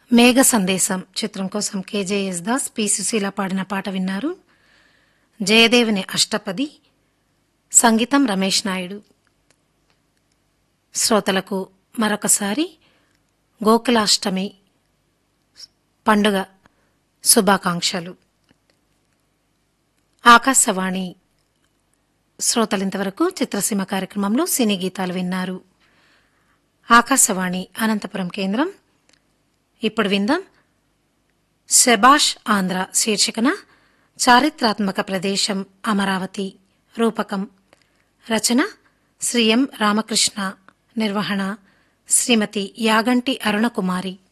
మేఘ సందేశం చిత్రం కోసం కేజేఎస్ దాస్ పి సుశీల పాడిన పాట విన్నారు జయదేవుని అష్టపది సంగీతం రమేష్ నాయుడు శ్రోతలకు మరొకసారి గోకులాష్టమి పండుగ శుభాకాంక్షలు ఆకాశవాణి శ్రోతలింతవరకు చిత్రసీమ కార్యక్రమంలో సినీ గీతాలు విన్నారు ఆకాశవాణి అనంతపురం కేంద్రం ఇప్పుడు విందాం శబాష్ ఆంధ్ర శీర్షికన చారిత్రాత్మక ప్రదేశం అమరావతి రూపకం రచన శ్రీ ఎం రామకృష్ణ నిర్వహణ శ్రీమతి యాగంటి అరుణకుమారి